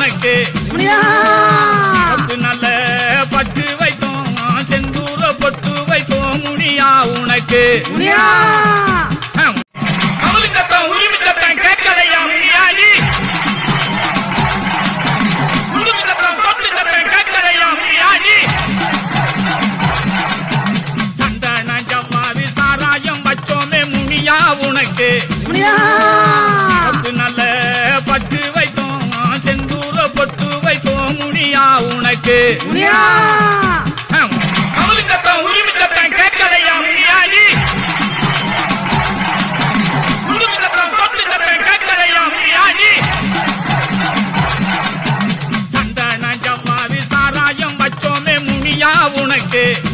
உனக்கு முனியா பத்து நல்ல பட்டு வைத்தோம் செந்தூர பொட்டு வைத்தோம் முனியா உனக்கு முனியா கவுளி சத்தம் உரிமை சத்தம் கேட்கலையா முனியாடி உரிமை சத்தம் தொட்டு சத்தம் கேட்கலையா முனியாடி சந்தன ஜவ்வாது சாராயம் வச்சோமே முனியா உனக்கு முனியா பத்து நல்ல பட்டு வைத்தோம் செந்தூர பொட்டு வைத்தோம் முனியா உனக்கு முனியா கவுளி சத்தம் உரிமை சத்தம் கேட்கலையா முனியாடி உரிமை சத்தம் தொட்டு சத்தம் கேட்கலையா முனியாடி சந்தன ஜவ்வாது சாராயம் வச்சோமே முனியா உனக்கு